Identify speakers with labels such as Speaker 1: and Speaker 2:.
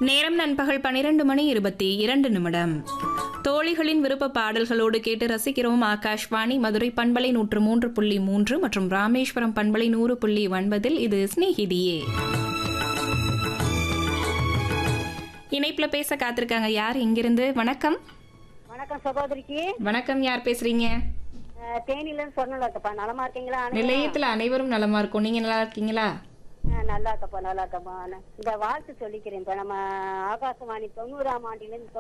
Speaker 1: நேரம் நண்பகல் பனிரெண்டு மணி இருபத்தி இரண்டு நிமிடம் தோழிகளின் விருப்ப பாடல்களோடு கேட்டு ரசிக்கிறோம் ஆகாஷ்வாணி மதுரை பண்பலை நூற்று மூன்று புள்ளி மூன்று மற்றும் ராமேஸ்வரம் பண்பலை நூறு புள்ளி ஒன்பதில் இது ஸ்நேகிதியே இணைப்புல பேச காத்திருக்காங்க யார் இங்கிருந்து வணக்கம்
Speaker 2: வணக்கம் சகோதரிக்கு
Speaker 1: வணக்கம் யார் பேசுறீங்க
Speaker 2: அஹ், தேனில இருந்து சொன்னல இருக்கப்பா நலமா இருக்கீங்களா அனைவரும்?
Speaker 1: நிலையத்துல அனைவரும் நலமா இருக்கோம் நீங்க நல்லா இருக்கீங்களா
Speaker 2: அஹ், நல்லா இருக்கப்பா நல்லா இருக்கப்பா நான் இந்த வாழ்த்து சொல்லிக்கிறேன் இப்ப நம்ம ஆகாசவாணி தொண்ணூறாம் ஆண்டிலிருந்து